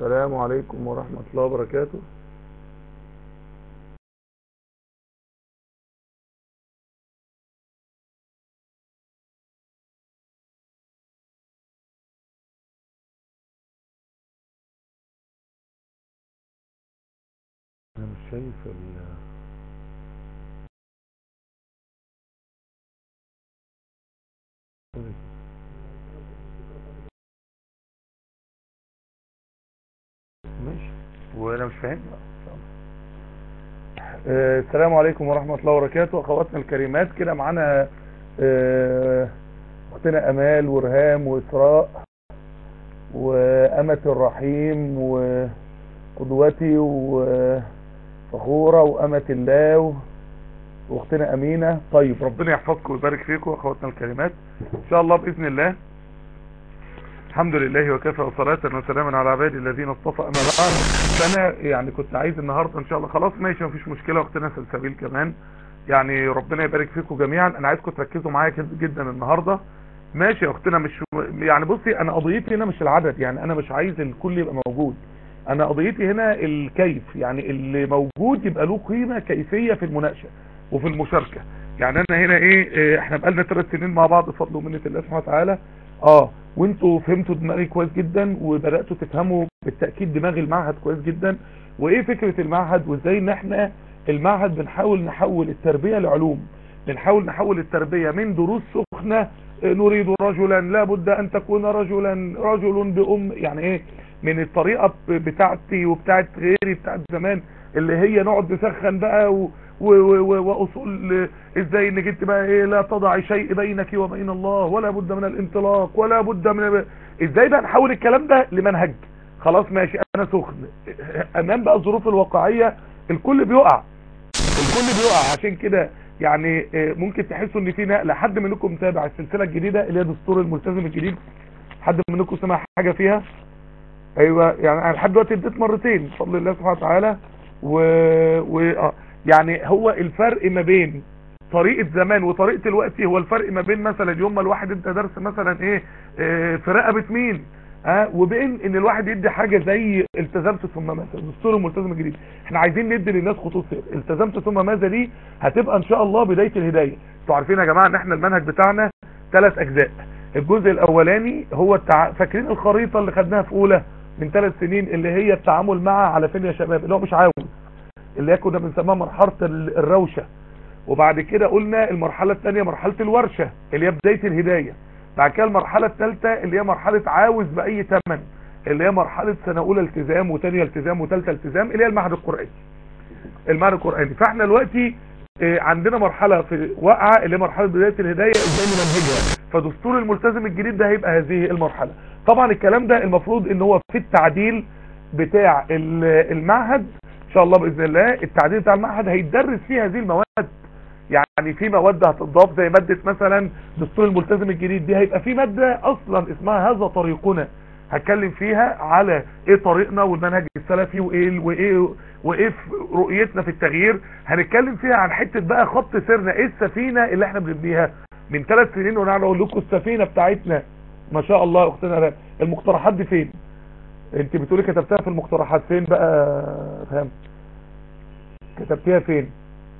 السلام عليكم ورحمة الله وبركاته انا مش شايف ال ماشي وانا مش فاهم بقى إن شاء الله. آه، السلام عليكم ورحمة الله وبركاته اخواتنا الكريمات كده معانا آه، اختنا امال ورهام واسراء وامة الرحيم وقدوتي وفخورة وامة الله و- واختنا امينة طيب ربنا يحفظكم ويبارك فيكم اخواتنا الكريمات ان شاء الله باذن الله الحمد لله وكفى وصلاة وسلاما على عبادي الذين اصطفى اما بعد فانا يعني كنت عايز النهارده ان شاء الله خلاص ماشي مفيش مشكله واختنا سلسبيل كمان يعني ربنا يبارك فيكم جميعا انا عايزكم تركزوا معايا كده جدا النهارده ماشي يا اختنا مش يعني بصي انا قضيتي هنا مش العدد يعني انا مش عايز الكل يبقى موجود انا قضيتي هنا الكيف يعني اللي موجود يبقى له قيمه كيفيه في المناقشه وفي المشاركه يعني انا هنا ايه إيه، احنا بقالنا ثلاث سنين مع بعض بفضل ومنه الله سبحانه وتعالى اه وانتوا فهمتوا دماغي كويس جدا وبداتوا تفهموا بالتاكيد دماغ المعهد كويس جدا وايه فكره المعهد وازاي ان احنا المعهد بنحاول نحول التربيه لعلوم بنحاول نحول التربيه من دروس سخنه آه، نريد رجلا لابد ان تكون رجلا رجل بام يعني ايه من الطريقه ب- بتاعتي وبتاعت غيري بتاعت زمان اللي هي نقعد نسخن بقى و و و واصول آه، ازاي انك انت بقى ايه لا تضع شيء بينك وبين الله ولا بد من الانطلاق ولا بد من ازاي بقى نحول الكلام ده لمنهج خلاص ماشي انا سخن امام بقى الظروف الواقعيه الكل بيقع الكل بيقع عشان كده يعني آه، ممكن تحسوا ان في نقله حد منكم متابع السلسله الجديده اللي هي دستور الملتزم الجديد حد منكم سمع حاجه فيها ايوه يعني انا لحد دلوقتي اديت مرتين بفضل الله سبحانه وتعالى و... و... آه، يعني هو الفرق ما بين طريقه زمان وطريقه الوقت هو الفرق ما بين مثلا يوم ما الواحد ادى درس مثلا ايه آه، في رقبه مين ها وبين ان الواحد يدي حاجه زي التزمت ثم ماذا دستور الملتزم الجديد احنا عايزين ندي للناس خطوط سير التزمت ثم ماذا دي هتبقى ان شاء الله بدايه الهدايه انتوا عارفين يا جماعه ان احنا المنهج بتاعنا ثلاث اجزاء الجزء الاولاني هو التع... فاكرين الخريطه اللي خدناها في اولى من ثلاث سنين اللي هي التعامل مع على فين يا شباب اللي هو مش عاوز اللي هي كنا بنسميها مرحله ال- الروشه وبعد كده قلنا المرحله الثانيه مرحله الورشه اللي هي بدايه الهدايه بعد كده المرحله الثالثه اللي هي مرحله عاوز باي ثمن اللي هي مرحله سنه اولى التزام وثانيه التزام وثالثه التزام اللي هي المعهد القراني المعنى القرآني فاحنا دلوقتي آه، عندنا مرحلة في واقعة اللي هي مرحلة بداية الهداية ازاي نمنهجها فدستور الملتزم الجديد ده هيبقى هذه المرحلة طبعا الكلام ده المفروض ان هو في التعديل بتاع ال- المعهد ان شاء الله باذن الله التعديل بتاع المعهد هيتدرس فيه هذه المواد يعني في مواد هتضاف زي مادة مثلا دستور الملتزم الجديد دي هيبقى في مادة اصلا اسمها هذا طريقنا هتكلم فيها على ايه طريقنا والمنهج السلفي وايه وايه وايه في رؤيتنا في التغيير هنتكلم فيها عن حته بقى خط سيرنا ايه السفينه اللي احنا بنبنيها من ثلاث سنين وانا اقول لكم السفينه بتاعتنا ما شاء الله يا اختنا رام المقترحات دي فين انت بتقولي كتبتها في المقترحات فين بقى فهم كتبتيها فين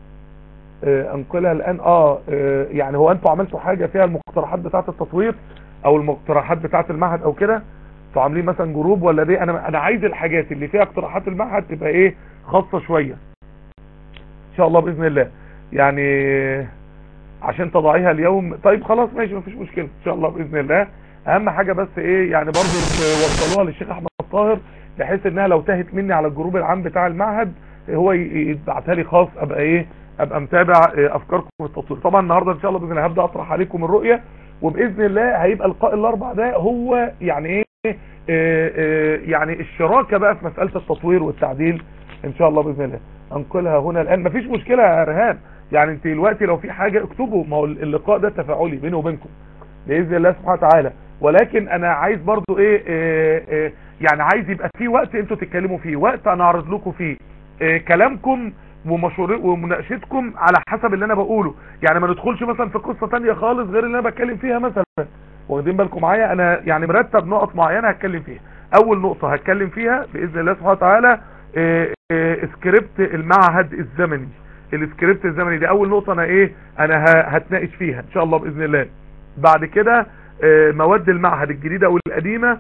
آه انقلها الان اه آه، يعني هو انتوا عملتوا حاجه فيها المقترحات بتاعه التطوير او المقترحات بتاعه المعهد او كده انتوا عاملين مثلا جروب ولا دي انا انا عايز الحاجات اللي فيها اقتراحات المعهد تبقى ايه خاصه شويه ان شاء الله باذن الله يعني عشان تضعيها اليوم طيب خلاص ماشي مفيش مشكله ان شاء الله باذن الله اهم حاجه بس ايه يعني برضو وصلوها للشيخ احمد الطاهر بحيث انها لو تاهت مني على الجروب العام بتاع المعهد هو ي- يبعتها لي خاص ابقى ايه ابقى متابع إيه، افكاركم في التطوير طبعا النهارده ان شاء الله باذن الله هبدا اطرح عليكم الرؤيه وباذن الله هيبقى لقاء الاربع ده هو يعني ايه آه، آه، يعني الشراكه بقى في مساله التطوير والتعديل ان شاء الله باذن الله انقلها هنا الان مفيش مشكله يا رهان يعني انت دلوقتي لو في حاجه اكتبوا ما هو اللقاء ده تفاعلي بيني وبينكم باذن الله سبحانه وتعالى ولكن انا عايز برضو ايه, إيه, إيه يعني عايز يبقى في وقت انتوا تتكلموا فيه وقت انا اعرض لكم فيه إيه كلامكم ومشور ومناقشتكم على حسب اللي انا بقوله يعني ما ندخلش مثلا في قصه تانية خالص غير اللي انا بتكلم فيها مثلا واخدين بالكم معايا انا يعني مرتب نقط معينه هتكلم فيها اول نقطة هتكلم فيها باذن الله سبحانه وتعالى اه اه سكريبت المعهد الزمني السكريبت الزمني دي اول نقطة انا ايه انا هتناقش فيها ان شاء الله باذن الله بعد كده اه مواد المعهد الجديدة والقديمة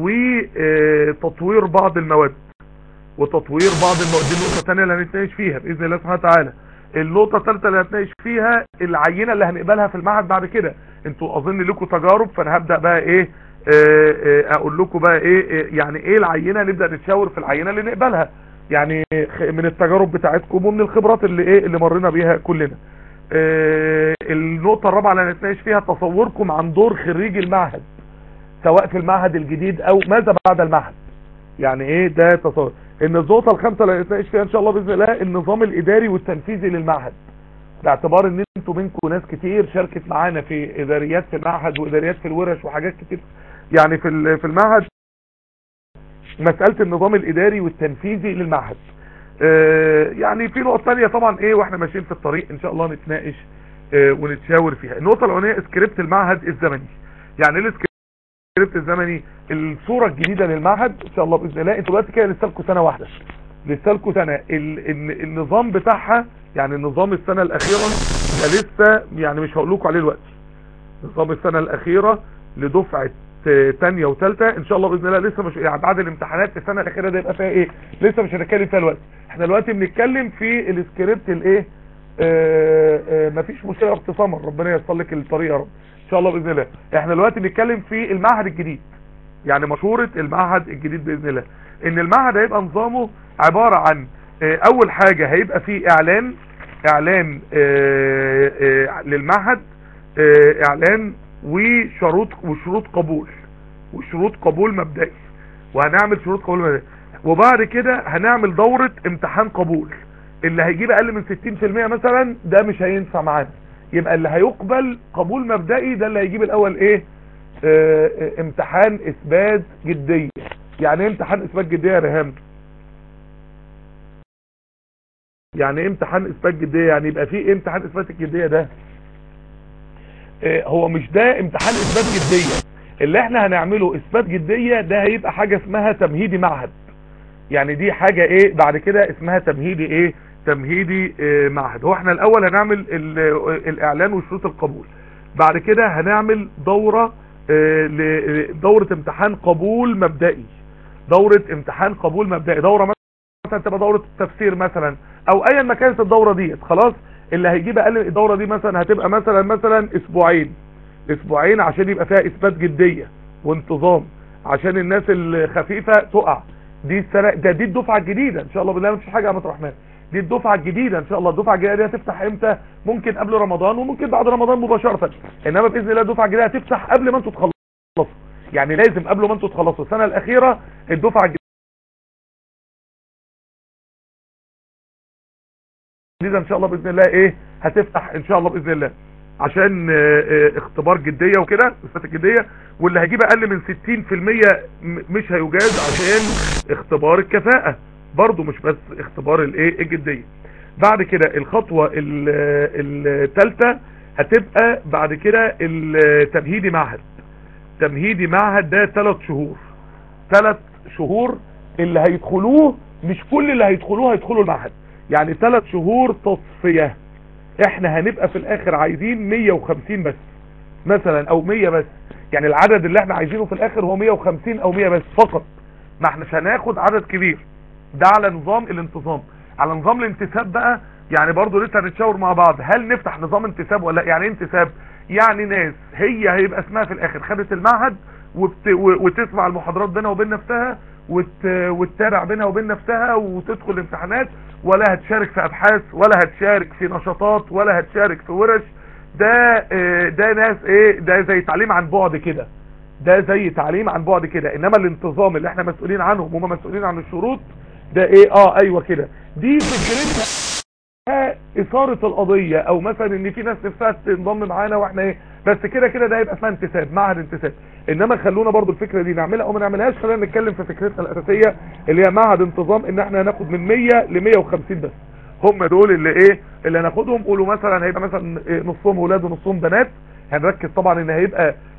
وتطوير بعض المواد وتطوير بعض المواد دي النقطة الثانية اللي هنتناقش فيها باذن الله سبحانه وتعالى النقطة الثالثة اللي هنتناقش فيها العينة اللي هنقبلها في المعهد بعد كده انتوا اظن لكم تجارب فانا هبدأ بقى ايه اه اه اقول لكم بقى ايه يعني ايه العينة نبدأ نتشاور في العينة اللي نقبلها يعني من التجارب بتاعتكم ومن الخبرات اللي ايه اللي مرينا بيها كلنا اه النقطة الرابعة اللي هنتناقش فيها تصوركم عن دور خريج المعهد سواء في المعهد الجديد او ماذا بعد المعهد يعني ايه ده تصور النقطة الخامسة اللي هنتناقش فيها ان شاء الله باذن الله النظام الاداري والتنفيذي للمعهد باعتبار ان انتوا منكم ناس كتير شاركت معانا في اداريات في المعهد واداريات في الورش وحاجات كتير يعني في في المعهد مسألة النظام الاداري والتنفيذي للمعهد اه يعني في نقطة ثانيه طبعا ايه واحنا ماشيين في الطريق ان شاء الله نتناقش اه ونتشاور فيها النقطة الاولانية سكريبت المعهد الزمني يعني ايه السكريبت الزمني الصورة الجديدة للمعهد ان شاء الله باذن الله انتوا دلوقتي كده لسه لكم سنة واحدة لسه لكم سنة النظام بتاعها يعني نظام السنة الاخيرة ده لسه يعني مش هقول لكم عليه الوقت نظام السنة الاخيرة لدفعة تانية وتالتة ان شاء الله باذن الله لسه مش يعني بعد الامتحانات السنة الاخيرة ده يبقى فيها ايه لسه مش هنتكلم فيها الوقت احنا دلوقتي بنتكلم في السكريبت الايه مفيش مشكلة اختصاما ربنا ييسر لك الطريق يا رب ان شاء الله باذن الله احنا دلوقتي بنتكلم في المعهد الجديد يعني مشورة المعهد الجديد باذن الله ان المعهد هيبقى نظامه عبارة عن اه اول حاجة هيبقى فيه اعلان اعلان اه اه للمعهد اعلان وشروط وشروط قبول وشروط قبول مبدئي وهنعمل شروط قبول مبدئي وبعد كده هنعمل دورة امتحان قبول اللي هيجيب اقل من 60% مثلا ده مش هينفع معانا يبقى اللي هيقبل قبول مبدئي ده اللي هيجيب الاول ايه اه اه امتحان اثبات جدية يعني ايه امتحان اثبات جدية يا رهام يعني ايه امتحان اثبات جدية يعني يبقى فيه ايه امتحان اثبات الجدية ده اه هو مش ده امتحان اثبات جدية اللي احنا هنعمله اثبات جدية ده هيبقى حاجة اسمها تمهيدي معهد يعني دي حاجة ايه بعد كده اسمها تمهيدي ايه تمهيدي اه معهد هو احنا الاول هنعمل الاعلان وشروط القبول بعد كده هنعمل دورة اه دورة امتحان قبول مبدئي دورة امتحان قبول مبدئي دورة مثلا تبقى دورة التفسير مثلا او ايا ما كانت الدورة ديت خلاص اللي هيجيب اقل الدورة دي مثلا هتبقى مثلا مثلا اسبوعين اسبوعين عشان يبقى فيها اثبات جدية وانتظام عشان الناس الخفيفة تقع دي السنة ده دي الدفعة الجديدة ان شاء الله بالله مفيش حاجة يا عم الرحمن دي الدفعة الجديدة ان شاء الله الدفعة الجديدة دي هتفتح امتى ممكن قبل رمضان وممكن بعد رمضان مباشرة انما باذن الله الدفعة الجديدة هتفتح قبل ما انتوا تخلصوا يعني لازم قبل ما انتوا تخلصوا السنة الاخيرة الدفعة الجديدة ان شاء الله باذن الله ايه هتفتح ان شاء الله باذن الله عشان اختبار جدية وكده اثبات الجدية واللي هيجيب اقل من 60% مش هيجاز عشان اختبار الكفاءة برضو مش بس اختبار الايه الجدية بعد كده الخطوة الثالثة هتبقى بعد كده التمهيدي معهد تمهيدي معهد ده ثلاث شهور ثلاث شهور اللي هيدخلوه مش كل اللي هيدخلوه هيدخلوا المعهد يعني ثلاث شهور تصفية احنا هنبقى في الاخر عايزين 150 بس مثلا او 100 بس يعني العدد اللي احنا عايزينه في الاخر هو 150 او 100 بس فقط ما احناش هناخد عدد كبير ده على نظام الانتظام على نظام الانتساب بقى يعني برضو لسه هنتشاور مع بعض هل نفتح نظام انتساب ولا يعني ايه انتساب يعني ناس هي هيبقى اسمها في الاخر خدت المعهد وبت... وتسمع المحاضرات بينها وبين نفسها وت... وتتابع بينها وبين نفسها وتدخل الامتحانات ولا هتشارك في ابحاث ولا هتشارك في نشاطات ولا هتشارك في ورش ده ده ناس ايه ده زي تعليم عن بعد كده ده زي تعليم عن بعد كده انما الانتظام اللي احنا مسؤولين عنهم هم مسؤولين عن الشروط ده ايه اه ايوه كده دي فكرتها اثارة القضية او مثلا ان في ناس نفسها تنضم معانا واحنا ايه بس كده كده ده هيبقى اسمها انتساب معهد انتساب انما خلونا برضو الفكرة دي نعملها او ما نعملهاش خلينا نتكلم في فكرتنا الاساسية اللي هي معهد انتظام ان احنا هناخد من 100 ل 150 بس هم دول اللي ايه اللي هناخدهم قولوا مثلا هيبقى مثلا نصهم اولاد ونصهم بنات هنركز طبعا ان هيبقى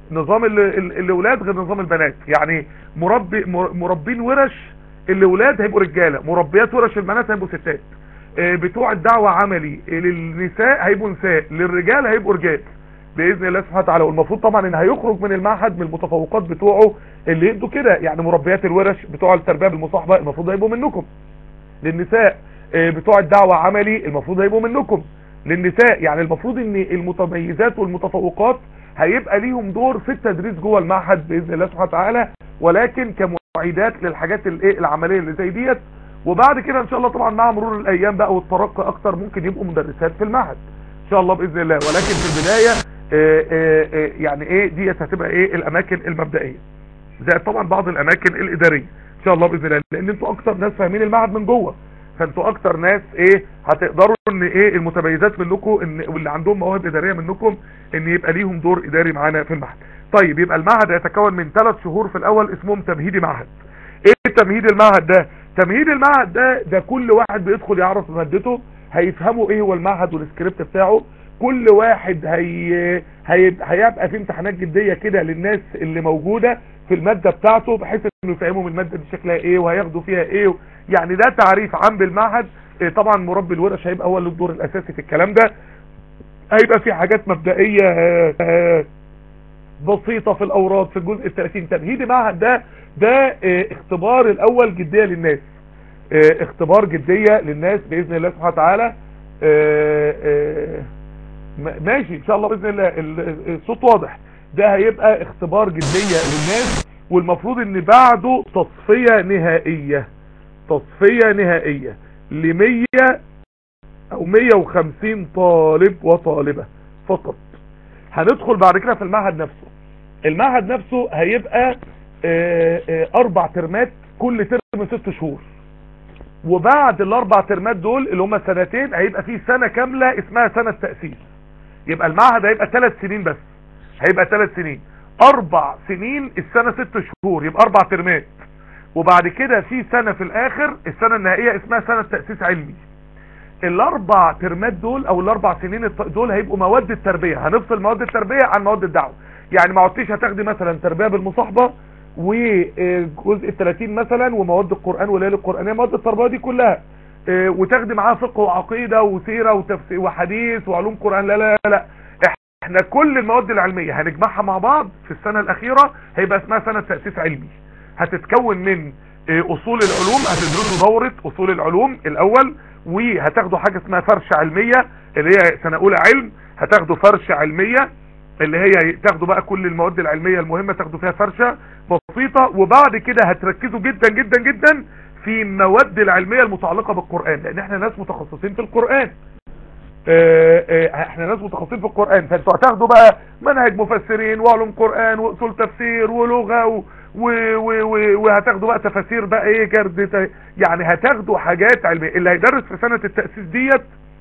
نظام ال- ال- الاولاد غير نظام البنات يعني مربي مر- مربين ورش الاولاد هيبقوا رجاله مربيات ورش البنات هيبقوا ستات آه، بتوع الدعوه عملي آه، للنساء هيبقوا نساء للرجال هيبقوا رجال باذن الله سبحانه وتعالى والمفروض طبعا ان هيخرج من المعهد من المتفوقات بتوعه اللي يدوا كده يعني مربيات الورش بتوع التربيه بالمصاحبه المفروض هيبقوا منكم للنساء آه، بتوع الدعوة عملي المفروض هيبقوا منكم للنساء يعني المفروض ان المتميزات والمتفوقات هيبقى ليهم دور في التدريس جوه المعهد باذن الله سبحانه وتعالى ولكن كمعيدات للحاجات الايه العمليه اللي زي ديت وبعد كده ان شاء الله طبعا مع مرور الايام بقى والترقي اكتر ممكن يبقوا مدرسات في المعهد ان شاء الله باذن الله ولكن في البدايه آه، آه، آه، يعني ايه ديت هتبقى ايه الاماكن المبدئيه زائد طبعا بعض الاماكن الاداريه ان شاء الله باذن الله لان انتوا اكتر ناس فاهمين المعهد من جوه فانتوا اكتر ناس ايه هتقدروا ان ايه المتميزات منكم ان واللي عندهم مواهب اداريه منكم ان يبقى ليهم دور اداري معانا في المعهد طيب يبقى المعهد يتكون من ثلاث شهور في الاول اسمهم تمهيدي معهد ايه تمهيد المعهد ده تمهيد المعهد ده ده كل واحد بيدخل يعرف مادته هيفهموا ايه هو المعهد والسكريبت بتاعه كل واحد هي... هي... هيبقى في امتحانات جديه كده للناس اللي موجوده في الماده بتاعته بحيث انه يفهموا الماده دي شكلها ايه وهياخدوا فيها ايه يعني ده تعريف عام بالمعهد إيه طبعا مربي الورش هيبقى هو اللي الدور الاساسي في الكلام ده هيبقى في حاجات مبدئيه آه، آه، بسيطه في الاوراد في الجزء ال 30 تمهيدي معهد ده ده آه، اختبار الاول جديه للناس آه، اختبار جديه للناس باذن الله سبحانه وتعالى آه، آه، م- ماشي ان شاء الله باذن الله ال- الصوت واضح ده هيبقى اختبار جديه للناس والمفروض ان بعده تصفيه نهائيه تصفيه نهائيه ل 100 او 150 طالب وطالبه فقط هندخل بعد كده في المعهد نفسه المعهد نفسه هيبقى آه، آه، اربع ترمات كل ترم ست شهور وبعد الاربع ترمات دول اللي هم سنتين هيبقى في سنة كاملة اسمها سنة تأسيس يبقى المعهد هيبقى ثلاث سنين بس هيبقى ثلاث سنين اربع سنين السنة ست شهور يبقى اربع ترمات وبعد كده في سنة في الاخر السنة النهائية اسمها سنة تأسيس علمي الاربع ترمات دول او الاربع سنين الت- دول هيبقوا مواد التربية هنفصل مواد التربية عن مواد الدعوة يعني ما عدتيش هتاخدي مثلا تربية بالمصاحبة وجزء ال 30 مثلا ومواد القرآن والليل القرآنية مواد التربية دي كلها آه، وتاخدي معاها فقه وعقيدة وسيرة وتفسير وحديث وعلوم قرآن لا لا لا احنا كل المواد العلمية هنجمعها مع بعض في السنة الاخيرة هيبقى اسمها سنة تأسيس علمي هتتكون من آه، اصول العلوم هتدرسوا دورة اصول العلوم الاول وهتاخدوا حاجة اسمها فرشة علمية اللي هي سنة اولى علم هتاخدوا فرشة علمية اللي هي تاخدوا بقى كل المواد العلمية المهمة تاخدوا فيها فرشة بسيطة وبعد كده هتركزوا جدا جدا جدا في المواد العلمية المتعلقة بالقرآن لان احنا ناس متخصصين في القرآن آه، آه، احنا ناس متخصصين في القرآن فانتوا هتاخدوا بقى منهج مفسرين وعلوم قرآن واصول تفسير ولغة و و و و وهتاخدوا بقى تفاسير بقى ايه جرد ت- يعني هتاخدوا حاجات علمية اللي هيدرس في سنة التأسيس ديت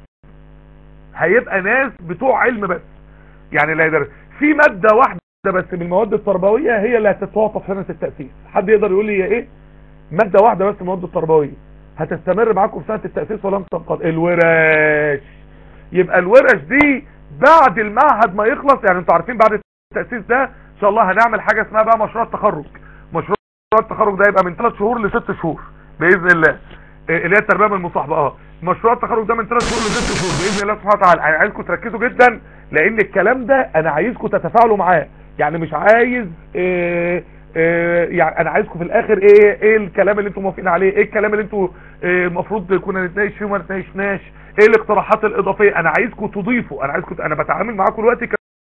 هيبقى ناس بتوع علم بس يعني اللي هيدرس في مادة واحدة بس من المواد التربوية هي اللي هتتوقف في سنة التأسيس حد يقدر يقول لي هي ايه مادة واحدة بس من المواد التربوية هتستمر معاكم في سنة التأسيس ولم تنقض الورش يبقى الورش دي بعد المعهد ما يخلص يعني انتوا عارفين بعد التأسيس ده ان شاء الله هنعمل حاجة اسمها بقى مشروع التخرج مشروع التخرج ده يبقى من 3 شهور لست شهور بإذن الله إيه اللي هي التربية من المصاحبة اه مشروع التخرج ده من 3 شهور لست شهور بإذن الله سبحانه وتعالى انا عايزكم تركزوا جدا لان الكلام ده انا عايزكم تتفاعلوا معاه يعني مش عايز إيه إيه يعني انا عايزكم في الاخر ايه ايه الكلام اللي انتم موافقين عليه ايه الكلام اللي انتم إيه المفروض كنا نتناقش فيه وما نتناقشناش ايه الاقتراحات الاضافيه انا عايزكم تضيفوا انا عايزكم انا بتعامل معاكم دلوقتي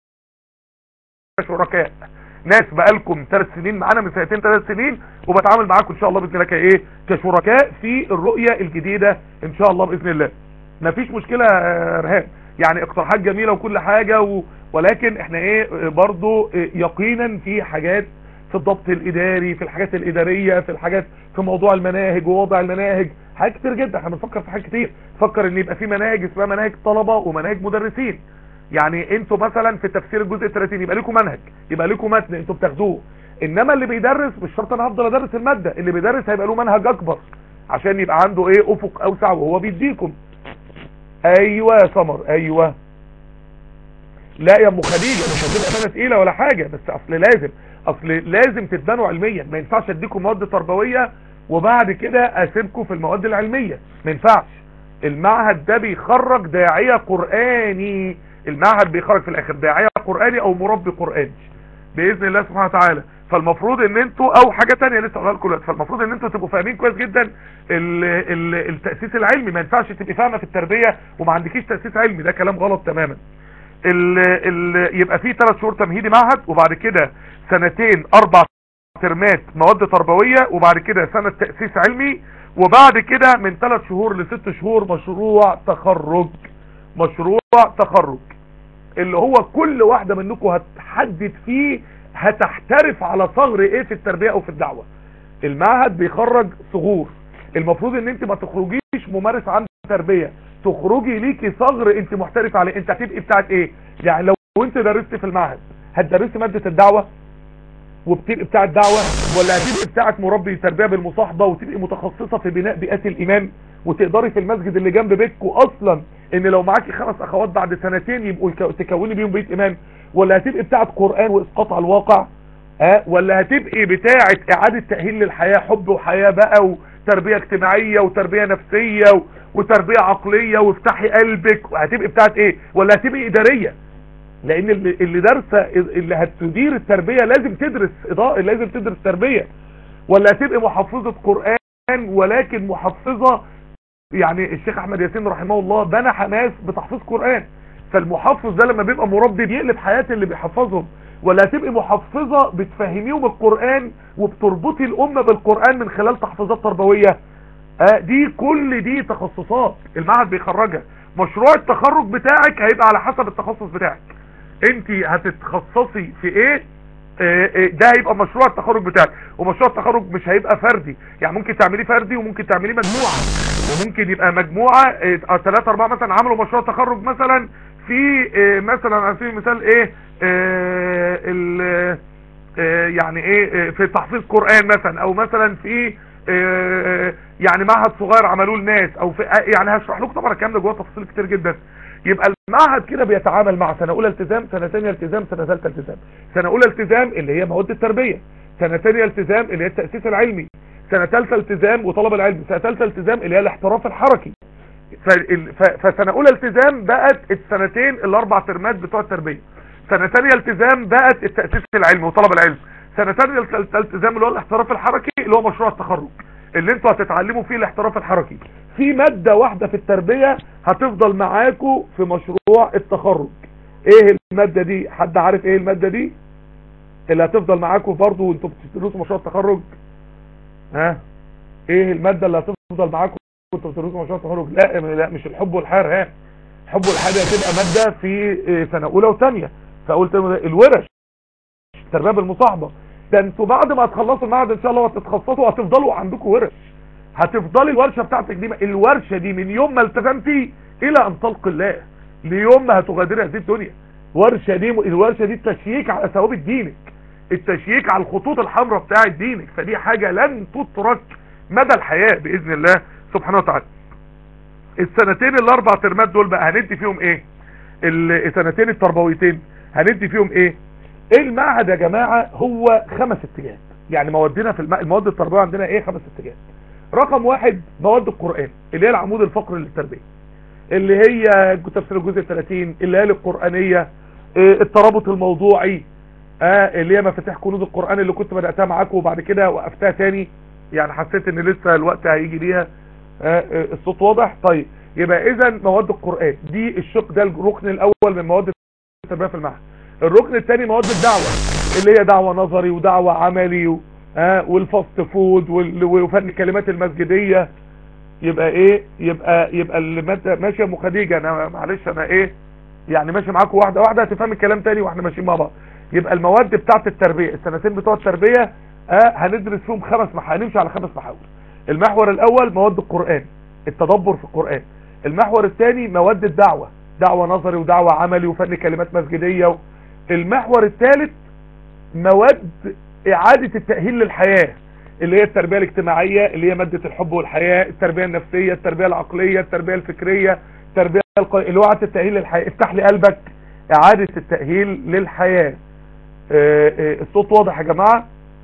كشركاء ناس بقالكم ثلاث سنين معانا من سنتين ثلاث سنين وبتعامل معاكم ان شاء الله باذن الله كايه كشركاء في الرؤيه الجديده ان شاء الله باذن الله مفيش مشكله يا رهان يعني اقتراحات جميله وكل حاجه و... ولكن احنا ايه برضو يقينا في حاجات في الضبط الاداري في الحاجات الاداريه في الحاجات في موضوع المناهج ووضع المناهج حاجات كتير جدا احنا بنفكر في حاجات كتير فكر ان يبقى في مناهج اسمها مناهج طلبه ومناهج مدرسين يعني انتوا مثلا في تفسير الجزء ال 30 يبقى لكم منهج يبقى لكم متن انتوا بتاخدوه انما اللي بيدرس مش شرط انا هفضل ادرس الماده اللي بيدرس هيبقى له منهج اكبر عشان يبقى عنده ايه افق اوسع وهو بيديكم ايوه يا سمر ايوه لا يا ام خديجه مش هتبقى سنه تقيله ولا حاجه بس اصل لازم اصل لازم تتبنوا علميا ما ينفعش اديكم مواد تربويه وبعد كده اسيبكم في المواد العلميه ما ينفعش المعهد ده بيخرج داعيه قراني المعهد بيخرج في الاخر داعيه قراني او مربي قراني باذن الله سبحانه وتعالى فالمفروض ان انتوا او حاجه تانية لسه هقولها لكم دلوقتي فالمفروض ان انتوا تبقوا فاهمين كويس جدا ال ال التاسيس العلمي ما ينفعش تبقي فاهمه في التربيه وما عندكيش تاسيس علمي ده كلام غلط تماما ال ال يبقى في ثلاث شهور تمهيدي معهد وبعد كده سنتين اربع ترمات مواد تربويه وبعد كده سنه تاسيس علمي وبعد كده من ثلاث شهور لست شهور مشروع تخرج مشروع تخرج اللي هو كل واحده منكم هتحدد فيه هتحترف على صغر ايه في التربيه او في الدعوه المعهد بيخرج صغور المفروض ان انت ما تخرجيش ممارس عام تربيه تخرجي ليكي صغر انت محترف عليه انت هتبقي بتاعت ايه يعني لو انت درست في المعهد هتدرسي ماده الدعوه وبتبقي بتاع الدعوة ولا هتبقي بتاعت مربي تربية بالمصاحبة وتبقي متخصصة في بناء بيئات الإيمان وتقدري في المسجد اللي جنب بيتكم أصلا إن لو معاكي خمس أخوات بعد سنتين يبقوا تكوني بيهم بيت إيمان ولا هتبقي بتاعت قرآن وإسقاط على الواقع ها ولا هتبقي بتاعت إعادة تأهيل للحياة حب وحياة بقى وتربية اجتماعية وتربية نفسية وتربية عقلية وافتحي قلبك وهتبقي بتاعت إيه ولا هتبقي إدارية لان اللي, اللي دارسه اللي هتدير التربيه لازم تدرس اضاءه لازم تدرس تربيه ولا هتبقى محفظه قران ولكن محفظه يعني الشيخ احمد ياسين رحمه الله بنى حماس بتحفيظ قران فالمحفظ ده لما بيبقى مربي بيقلب حياه اللي بيحفظهم ولا هتبقى محفظه بتفهميهم القران وبتربطي الامه بالقران من خلال تحفيظات تربويه آه دي كل دي تخصصات المعهد بيخرجها مشروع التخرج بتاعك هيبقى على حسب التخصص بتاعك انت هتتخصصي في ايه ده هيبقى مشروع التخرج بتاعك ومشروع التخرج مش هيبقى فردي يعني ممكن تعمليه فردي وممكن تعمليه مجموعة وممكن يبقى مجموعة ثلاثة اربعة مثلا عملوا مشروع تخرج مثلا في مثلا على سبيل المثال ايه ال يعني ايه في تحفيظ قرآن مثلا او مثلا في يعني معهد صغير عملوه لناس او في يعني هشرح لكم طبعا الكلام ده جوه تفاصيل كتير جدا يبقى المعهد كده بيتعامل مع سنه اولى التزام سنه ثانيه التزام سنه ثالثه التزام سنه اولى التزام اللي هي مواد التربيه سنه ثانيه التزام اللي هي التاسيس العلمي سنه ثالثه التزام وطلب العلم سنه ثالثه التزام اللي هي الاحتراف الحركي فسنه اولى التزام بقت السنتين الاربع ترمات بتوع التربيه سنه ثانيه التزام بقت التاسيس العلمي وطلب العلم سنه ثانيه التزام اللي هو الاحتراف الحركي اللي هو مشروع التخرج اللي انتوا هتتعلموا فيه الاحتراف الحركي في مادة واحدة في التربية هتفضل معاكم في مشروع التخرج ايه المادة دي حد عارف ايه المادة دي اللي هتفضل معاكم برضه وانتوا بتدرسوا مشروع التخرج ها ايه المادة اللي هتفضل معاكم وانتوا بتدرسوا مشروع التخرج لا لا مش الحب والحياة ها الحب والحياة دي هتبقى مادة في سنة اولى وثانيه فقلت الورش التربية بالمصاحبة ده انتوا بعد ما هتخلصوا المعهد ان شاء الله وتتخصصوا هتفضلوا عندكم ورش هتفضلي الورشه بتاعتك دي الورشه دي من يوم ما التزمتي الى ان تلقي الله ليوم ما هتغادري هذه الدنيا ورشه دي الورشه دي التشييك على ثوابت دينك التشييك على الخطوط الحمراء بتاعه دينك فدي حاجه لن تترك مدى الحياه باذن الله سبحانه وتعالى السنتين الاربع ترمات دول بقى هندي فيهم ايه السنتين التربويتين هندي فيهم ايه المعهد يا جماعه هو خمس اتجاهات يعني موادنا في المواد التربويه عندنا ايه خمس اتجاهات رقم واحد مواد القرآن اللي هي العمود الفقري للتربية اللي هي تفسير الجزء 30 اللي هي القرآنية الترابط الموضوعي اللي هي مفاتيح كنوز القرآن اللي كنت بدأتها معاكم وبعد كده وقفتها تاني يعني حسيت ان لسه الوقت هيجي ليها الصوت واضح طيب يبقى اذا مواد القرآن دي الشق ده الركن الاول من مواد التربية في المعهد الركن الثاني مواد الدعوة اللي هي دعوة نظري ودعوة عملي و... ها والفاست فود وفن الكلمات المسجدية يبقى ايه يبقى يبقى اللي ماشيه ام خديجه انا معلش انا ايه يعني ماشي معاكم واحده واحده هتفهم الكلام تاني واحنا ماشيين مع بعض يبقى المواد بتاعه التربيه السنتين بتوع التربيه اه هندرس فيهم خمس محاور هنمشي على خمس محاور المحور الاول مواد القران التدبر في القران المحور الثاني مواد الدعوه دعوه نظري ودعوه عملي وفن كلمات مسجديه المحور الثالث مواد اعادة التأهيل للحياة اللي هي التربية الاجتماعية اللي هي مادة الحب والحياة التربية النفسية التربية العقلية التربية الفكرية التربية الق... اللي هو اعادة التأهيل للحياة افتح لي قلبك اعادة التأهيل للحياة آه، آه، الصوت واضح يا جماعة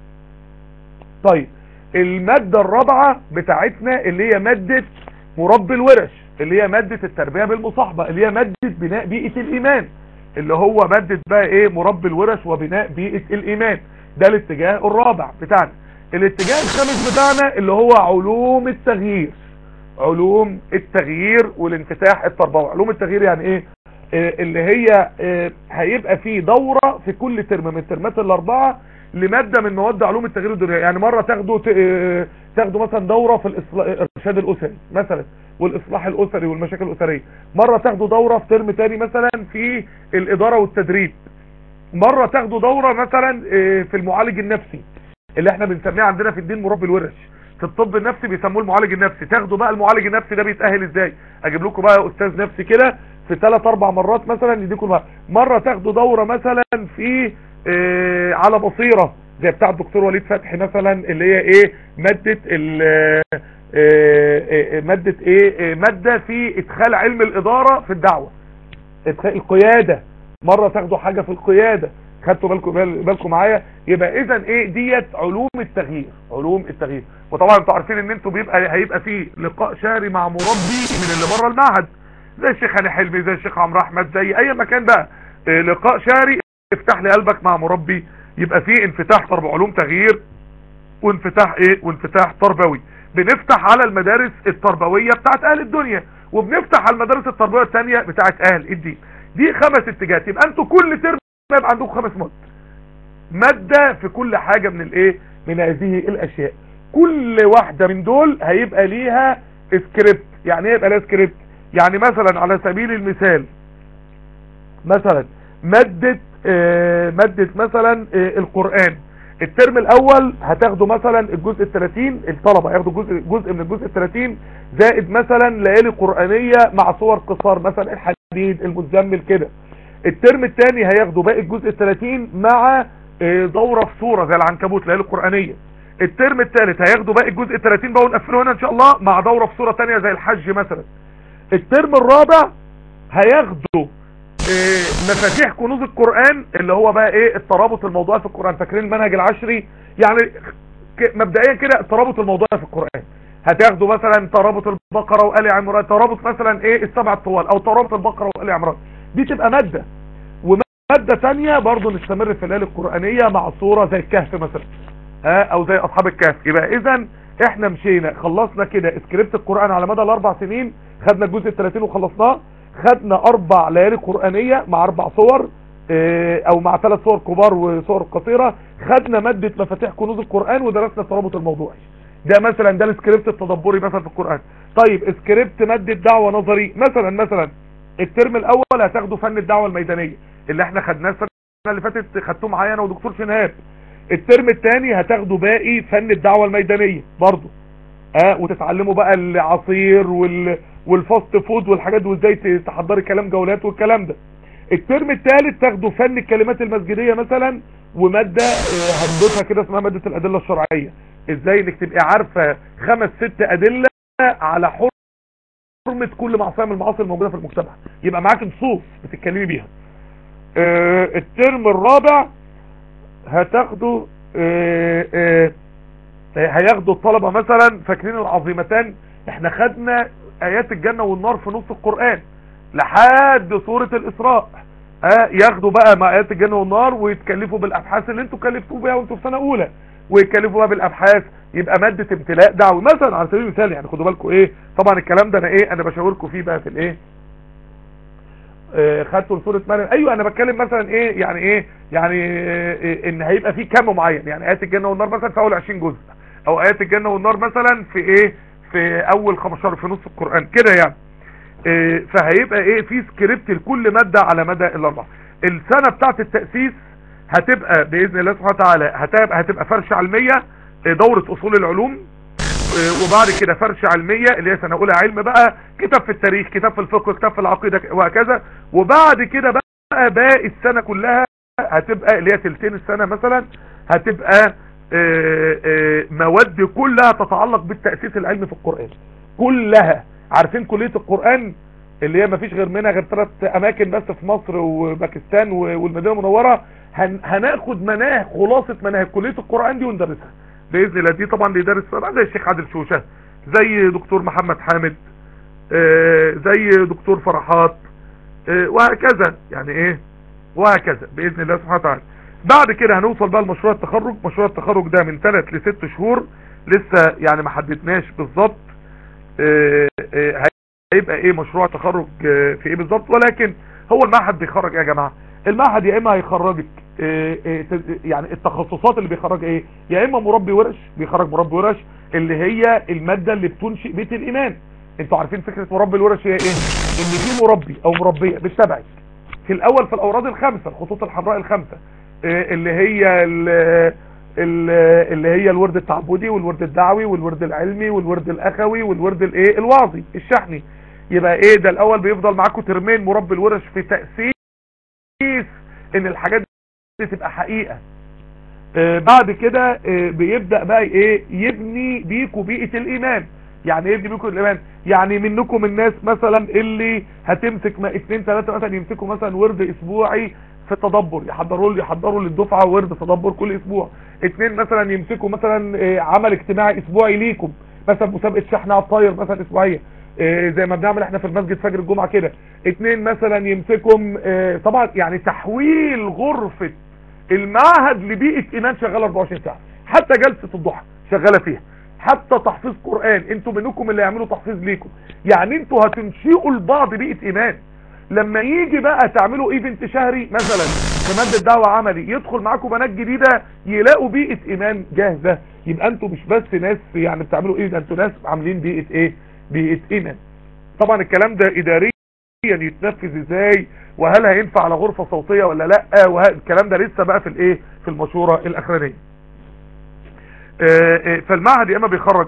طيب المادة الرابعة بتاعتنا اللي هي مادة مربي الورش اللي هي مادة التربية بالمصاحبة اللي هي مادة بناء بيئة الإيمان اللي هو مادة بقى ايه مربي الورش وبناء بيئة الإيمان ده الاتجاه الرابع بتاعنا الاتجاه الخامس بتاعنا اللي هو علوم التغيير علوم التغيير والانفتاح التربوي علوم التغيير يعني ايه آه، اللي هي آه، هيبقى فيه دورة في كل ترم من الترمات الاربعة لمادة من مواد علوم التغيير الدنيا يعني مرة تاخدوا ت- آه، تاخدوا مثلا دورة في الإصلا- الارشاد الاسري مثلا والاصلاح الاسري والمشاكل الاسرية مرة تاخدوا دورة في ترم تاني مثلا في الادارة والتدريب مرة تاخدوا دورة مثلا آه، في المعالج النفسي اللي احنا بنسميه عندنا في الدين مربي الورش في الطب النفسي بيسموه المعالج النفسي تاخدوا بقى المعالج النفسي ده بيتأهل ازاي اجيب لكم بقى استاذ نفسي كده في ثلاث اربع مرات مثلا يديكم بقى. مرة تاخدوا دورة مثلا في اه على بصيرة زي بتاع الدكتور وليد فتحي مثلا اللي هي ايه مادة ال اه اه مادة ايه اه مادة في ادخال علم الادارة في الدعوة ادخال القيادة مرة تاخدوا حاجة في القيادة خدتوا بالكم بال- بالكم معايا يبقى اذا ايه ديت علوم التغيير علوم التغيير وطبعا انتوا عارفين ان انتوا بيبقى هيبقى فيه لقاء شهري مع مربي من اللي بره المعهد زي الشيخ هاني حلمي زي الشيخ عمرو احمد زي اي مكان بقى اه لقاء شهري افتح لي قلبك مع مربي يبقى فيه انفتاح طرب علوم تغيير وانفتاح ايه وانفتاح تربوي بنفتح على المدارس التربوية بتاعت اهل الدنيا وبنفتح على المدارس التربوية التانية بتاعت اهل الدين دي خمس اتجاهات يبقى انتوا كل ترم يبقى عندكم خمس مواد مادة في كل حاجة من الايه من هذه الاشياء كل واحدة من دول هيبقى ليها سكريبت يعني ايه يبقى لها سكريبت يعني مثلا على سبيل المثال مثلا مادة آه، مادة مثلا آه، القرآن الترم الاول هتاخدوا مثلا الجزء الثلاثين الطلبة هياخدوا جزء, جزء من الجزء الثلاثين زائد مثلا ليالي قرآنية مع صور قصار مثلا الحديد المزمل كده الترم الثاني هياخدوا باقي الجزء الثلاثين مع آه، دورة في صورة زي العنكبوت ليالي قرآنية الترم الثالث هياخدوا باقي الجزء الثلاثين بقى ونقفله هنا ان شاء الله مع دورة في صورة تانية زي الحج مثلا الترم الرابع هياخدوا إيه، مفاتيح كنوز القرآن اللي هو بقى ايه الترابط الموضوعي في القرآن فاكرين المنهج العشري يعني ك- مبدئيا كده الترابط الموضوعي في القرآن هتاخدوا مثلا ترابط البقرة وآل عمران ترابط مثلا ايه السبع الطوال او ترابط البقرة وآل عمران دي تبقى مادة ومادة تانية برضو نستمر في الليالي القرآنية مع صورة زي الكهف مثلا ها او زي اصحاب الكهف يبقى اذا احنا مشينا خلصنا كده سكريبت القرآن على مدى الاربع سنين خدنا الجزء الثلاثين وخلصناه خدنا اربع ليالي قرآنية مع اربع صور اه، او مع ثلاث صور كبار وصور قصيرة خدنا مادة مفاتيح كنوز القرآن ودرسنا الترابط الموضوعي ده مثلا ده السكريبت التدبري مثلا في القرآن طيب سكريبت مادة دعوة نظري مثلا مثلا الترم الاول هتاخدوا فن الدعوة الميدانية اللي احنا خدناه السنة اللي فاتت خدتوه معايا انا ودكتور شنهاب الترم الثاني هتاخدوا باقي فن الدعوة الميدانية برضو اه وتتعلموا بقى العصير وال والفاست فود والحاجات دي وازاي ت- تحضري كلام جولات والكلام ده الترم الثالث تاخدوا فن الكلمات المسجدية مثلا ومادة اه، هنضيفها كده اسمها مادة الأدلة الشرعية ازاي انك تبقي عارفة خمس ست أدلة على حرمة كل معصية من المعاصي الموجودة في المجتمع يبقى معاك نصوص بتتكلمي بيها اه، الترم الرابع هتاخدوا اه، اه، هياخدوا الطلبة مثلا فاكرين العظيمتان احنا خدنا ايات الجنة والنار في نص القرآن لحد سورة الاسراء اه ياخدوا بقى مع ايات الجنة والنار ويتكلفوا بالابحاث اللي انتوا كلفتوا بيها وانتوا في سنة اولى ويتكلفوا بقى بالابحاث يبقى مادة امتلاء دعوي مثلا على سبيل المثال يعني خدوا بالكم ايه طبعا الكلام ده انا ايه انا بشاوركم فيه بقى في الايه آه، خدتوا لسوره مريم ايوه انا بتكلم مثلا ايه يعني ايه يعني إيه ان هيبقى في كم معين يعني ايات الجنه والنار مثلا في اول 20 جزء او ايات الجنه والنار مثلا في ايه في اول 15 في نص القران كده يعني إيه فهيبقى ايه في سكريبت لكل ماده على مدى الاربعه السنه بتاعه التاسيس هتبقى باذن الله سبحانه وتعالى هتبقى هتبقى فرشه علميه إيه، دوره اصول العلوم إيه، وبعد كده فرشه علميه اللي هي سنه اولى علم بقى كتاب في التاريخ كتاب في الفقه كتاب في العقيده وهكذا وبعد كده بقى باقي السنه كلها هتبقى اللي هي تلتين السنه مثلا هتبقى آه، آه، مواد كلها تتعلق بالتاسيس العلمي في القران كلها عارفين كليه القران اللي هي مفيش غير منها غير ثلاث اماكن بس في مصر وباكستان والمدينه المنوره هن هناخد مناهج خلاصه مناهج كليه القران دي وندرسها باذن الله دي طبعا اللي يدرس زي الشيخ عادل شوشه زي دكتور محمد حامد زي دكتور فرحات وهكذا يعني ايه وهكذا باذن الله سبحانه وتعالى بعد كده هنوصل بقى لمشروع التخرج مشروع التخرج ده من 3 ل 6 شهور لسه يعني ما حددناش بالظبط هيبقى ايه مشروع تخرج في ايه بالظبط ولكن هو المعهد بيخرج ايه يا جماعه المعهد يا اما هيخرجك يعني التخصصات اللي بيخرج ايه يا اما مربي ورش بيخرج مربي ورش اللي هي الماده اللي بتنشئ بيت الايمان انتوا عارفين فكره مربي الورش هي ايه ان في مربي او مربيه بتتابعك في الاول في الاوراد الخمسه الخطوط الحمراء الخمسه اللي هي اللي هي الورد التعبدي والورد الدعوي والورد العلمي والورد الاخوي والورد الايه الوعظي الشحني يبقى ايه ده الاول بيفضل معاكم ترمين مربي الورش في تاسيس ان الحاجات دي تبقى حقيقه آه بعد كده آه بيبدا بقى ايه يبني بيكوا بيئه الايمان يعني ايه يبني بيكوا الايمان يعني منكم الناس مثلا اللي هتمسك ما اتنين ثلاثه مثلا يمسكوا مثلا ورد اسبوعي في التدبر يحضروا يحضروا للدفعه ورد تدبر كل اسبوع اتنين مثلا يمسكوا مثلا آه عمل اجتماعي اسبوعي ليكم مثلا مسابقه شحن على الطاير مثلا اسبوعيه زي ما بنعمل احنا في المسجد فجر الجمعة كده اتنين مثلا يمسكم اه طبعا يعني تحويل غرفة المعهد لبيئة ايمان شغالة 24 ساعة حتى جلسة الضحى شغالة فيها حتى تحفيظ قرآن انتوا منكم اللي يعملوا تحفيظ ليكم يعني انتوا هتنشئوا لبعض بيئة ايمان لما يجي بقى تعملوا ايفنت شهري مثلا في مادة دعوة عملي يدخل معاكم بنات جديدة يلاقوا بيئة ايمان جاهزة يبقى انتوا مش بس ناس يعني بتعملوا ايه ده انتوا ناس عاملين بيئة ايه بيئة ايمان طبعا الكلام ده اداريا يتنفذ ازاي وهل هينفع على غرفة صوتية ولا لا والكلام ده لسه بقى في الايه في المشورة الاخرانية فالمعهد يا اما بيخرج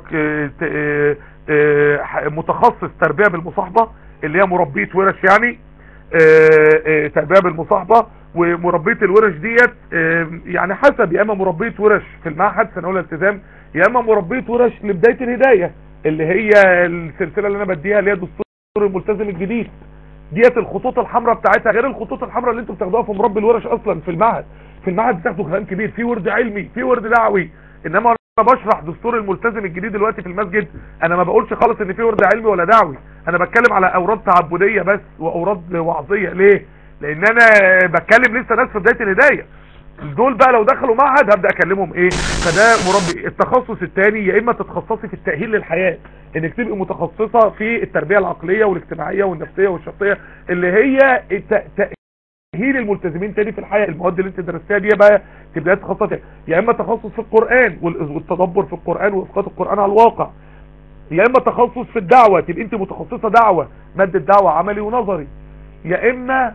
متخصص تربية بالمصاحبة اللي هي مربية ورش يعني تربية بالمصاحبة ومربية الورش ديت يعني حسب يا اما مربية ورش في المعهد سنة اولى التزام يا اما مربية ورش لبداية الهداية اللي هي السلسلة اللي انا بديها اللي هي دستور الملتزم الجديد ديت الخطوط الحمراء بتاعتها غير الخطوط الحمراء اللي انتوا بتاخدوها في مربي الورش اصلا في المعهد في المعهد بتاخدوا كلام كبير في ورد علمي في ورد دعوي انما انا بشرح دستور الملتزم الجديد دلوقتي في المسجد انا ما بقولش خالص ان في ورد علمي ولا دعوي انا بتكلم على اوراد تعبديه بس واوراد وعظيه ليه لان انا بتكلم لسه ناس في بدايه الهدايه دول بقى لو دخلوا معهد هبدا اكلمهم ايه فده مربي التخصص الثاني يا اما تتخصصي في التاهيل للحياه انك تبقي متخصصه في التربيه العقليه والاجتماعيه والنفسيه والشخصيه اللي هي تاهيل الملتزمين تاني في الحياه المواد اللي انت درستيها دي بقى تبداي تخصصي يا اما تخصص في القران والتدبر في القران واسقاط القران على الواقع يا اما تخصص في الدعوه تبقى انت متخصصه دعوه ماده دعوه عملي ونظري يا اما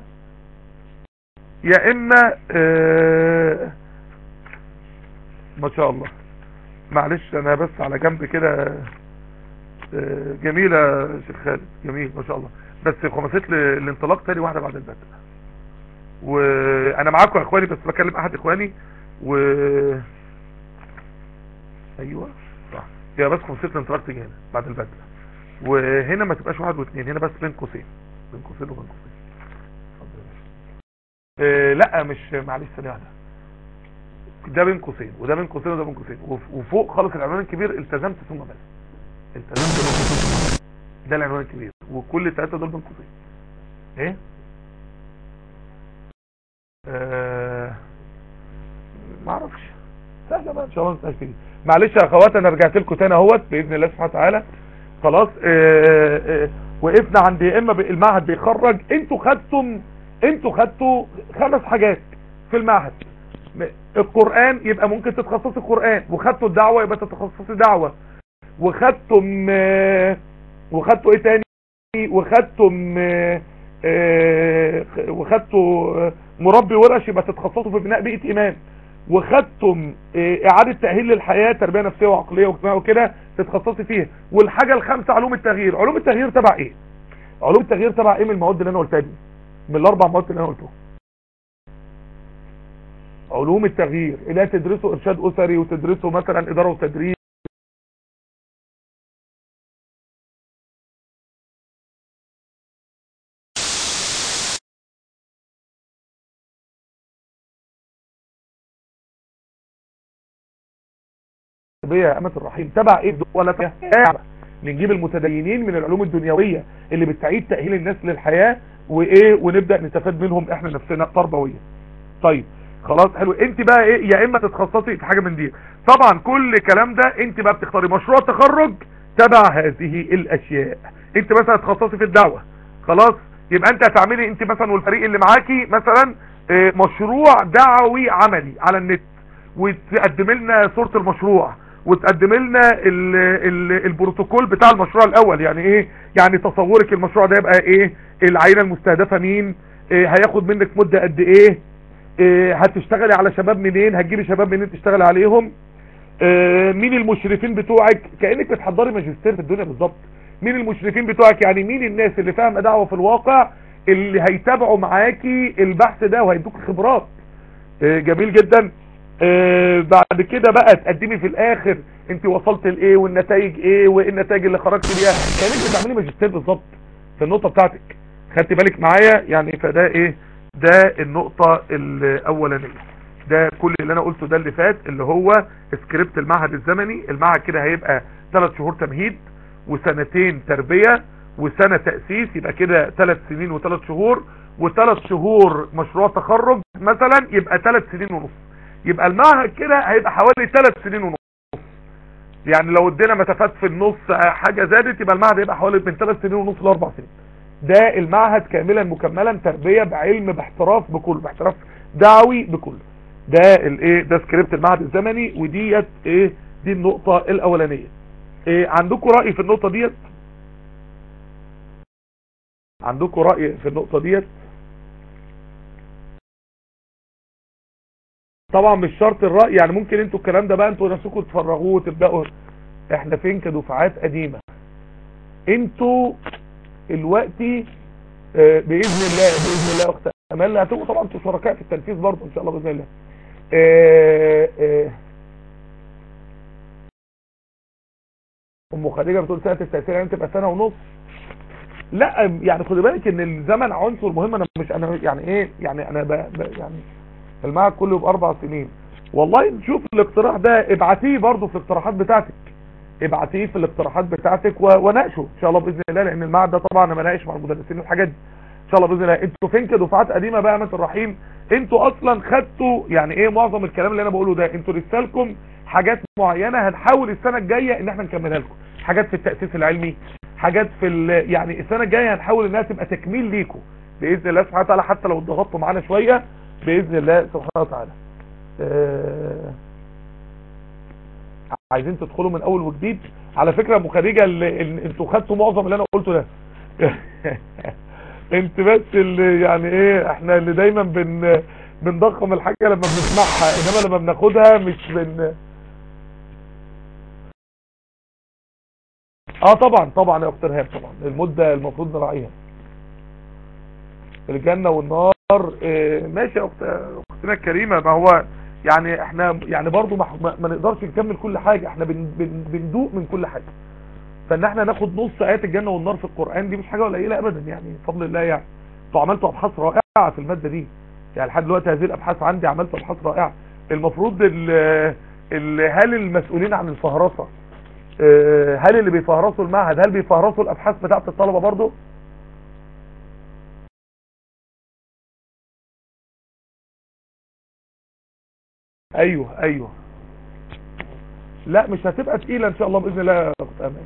يا اما آه ما شاء الله معلش انا بس على جنب كده آه جميلة شيخ خالد جميل ما شاء الله بس خمسات الانطلاق تاني واحدة بعد البدء وانا معاكم يا اخواني بس بكلم احد اخواني و ايوه صح يا بس خمسات الانطلاق تيجي هنا بعد البدء وهنا ما تبقاش واحد واثنين هنا بس بين قوسين بين قوسين وبين قوسين آه لا مش معلش ثانيه واحده ده بين قوسين وده بين قوسين وده بين قوسين وفوق خالص العنوان الكبير التزمت ثم بس التزمت ثم ده العنوان الكبير وكل الثلاثه دول بين قوسين ايه آه ما اعرفش سهله بقى ان شاء الله نتاكد معلش يا اخوات انا رجعت لكم تاني اهوت باذن الله سبحانه وتعالى خلاص آه آه وقفنا عند يا اما المعهد بيخرج انتوا خدتم انتوا خدتوا خمس حاجات في المعهد القرآن يبقى ممكن تتخصصي القرآن وخدتوا الدعوة يبقى تتخصصي دعوة وخدتم وخدتوا ايه تاني وخدتم وخدتوا مربي ورش يبقى تتخصصوا في بناء بيئة ايمان وخدتم اعادة تأهيل للحياة تربية نفسية وعقلية واجتماعية وكده تتخصصي فيها والحاجة الخامسة علوم التغيير علوم التغيير تبع ايه علوم التغيير تبع ايه من المواد اللي انا قلتها دي من الاربع مواد اللي انا قلتهم علوم التغيير اللي تدرسوا ارشاد اسري وتدرسوا مثلا اداره وتدريب التربيه يا امه الرحيم تبع ايه ولا تبع نجيب المتدينين من العلوم الدنيويه اللي بتعيد تاهيل الناس للحياه وايه ونبدا نستفاد منهم احنا نفسنا تربويا طيب خلاص حلو انت بقى ايه يا اما تتخصصي في حاجه من دي طبعا كل كلام ده انت بقى بتختاري مشروع تخرج تبع هذه الاشياء انت مثلا تخصصي في الدعوه خلاص يبقى انت هتعملي انت مثلا والفريق اللي معاكي مثلا اه مشروع دعوي عملي على النت وتقدم لنا صورة المشروع وتقدم لنا ال ال البروتوكول بتاع المشروع الاول يعني ايه يعني تصورك المشروع ده يبقى ايه العينة المستهدفة مين إيه هياخد منك مدة قد ايه, إيه هتشتغلي على شباب منين هتجيبي شباب منين تشتغلي عليهم إيه مين المشرفين بتوعك كأنك بتحضري ماجستير في الدنيا بالظبط مين المشرفين بتوعك يعني مين الناس اللي فاهمه دعوه في الواقع اللي هيتابعوا معاكي البحث ده وهيدوك خبرات إيه جميل جدا إيه بعد كده بقى تقدمي في الاخر انت وصلت لايه والنتائج ايه وايه النتائج اللي خرجت بيها كانك بتعملي ماجستير بالظبط في النقطه بتاعتك خدتي بالك معايا يعني فده ايه ده النقطه الاولانيه ده كل اللي انا قلته ده اللي فات اللي هو سكريبت المعهد الزمني المعهد كده هيبقى ثلاث شهور تمهيد وسنتين تربية وسنة تأسيس يبقى كده ثلاث سنين وثلاث شهور وثلاث شهور مشروع تخرج مثلا يبقى ثلاث سنين ونص يبقى المعهد كده هيبقى حوالي ثلاث سنين ونص يعني لو ادينا مسافات في النص حاجة زادت يبقى المعهد هيبقى حوالي من ثلاث سنين ونص لاربع سنين ده المعهد كاملا مكملا تربية بعلم باحتراف بكل باحتراف دعوي بكل ده الايه ده سكريبت المعهد الزمني وديت ايه دي النقطة الاولانية إيه عندكم رأي في النقطة ديت عندكم رأي في النقطة ديت طبعا مش شرط الرأي يعني ممكن انتوا الكلام ده بقى انتوا نفسكم تفرغوه وتبدأوا احنا فين كدفعات قديمة انتوا الوقتي اه بإذن الله بإذن الله اخت امال هتبقوا طبعا انتوا شركاء في التنفيذ برضه ان شاء الله بإذن الله اه اه ام خديجه بتقول سنه التاثير يعني تبقى سنه ونص لا يعني خدي بالك ان الزمن عنصر مهم انا مش انا يعني ايه يعني انا ب... ب... يعني المعهد كله باربع سنين والله نشوف الاقتراح ده ابعتيه برضه في الاقتراحات بتاعتك ابعتيه في الاقتراحات بتاعتك و... وناقشه ان شاء الله باذن الله لان المعهد ده طبعا انا بناقش مع المدرسين الحاجات دي ان شاء الله باذن الله انتوا فين كدفعات قديمه بقى يا الرحيم انتوا اصلا خدتوا يعني ايه معظم الكلام اللي انا بقوله ده انتوا لسه لكم حاجات معينة هنحاول السنة الجاية ان احنا نكملها لكم حاجات في التأسيس العلمي حاجات في يعني السنة الجاية هنحاول انها تبقى تكميل ليكم بإذن الله سبحانه وتعالى حتى لو ضغطتوا معانا شوية بإذن الله سبحانه وتعالى آه عايزين تدخلوا من اول وجديد على فكرة ابو خديجة انتوا خدتوا معظم اللي انا قلته ده انت بس اللي يعني ايه احنا اللي دايما بن بنضخم الحاجة لما بنسمعها انما لما بناخدها مش بن اه طبعا طبعا يا اخت رهاب طبعا المدة المفروض نراعيها الجنة والنار إيه ماشي يا اخت اختنا الكريمة ما هو يعني احنا يعني برضو ما, ما نقدرش نكمل كل حاجة احنا بن بن بندوق من كل حاجة فان احنا ناخد نص ايات الجنة والنار في القرآن دي مش حاجة قليلة ابدا يعني بفضل الله يعني انتوا عملتوا ابحاث رائعة في المادة دي يعني لحد دلوقتي هذه الابحاث عندي عملت ابحاث رائعة المفروض ال ال هل المسؤولين عن الفهرسة هل اللي بيفهرسوا المعهد هل بيفهرسوا الابحاث بتاعت الطلبة برضو ايوه ايوه لا مش هتبقى تقيلة ان شاء الله باذن الله يا اخت امان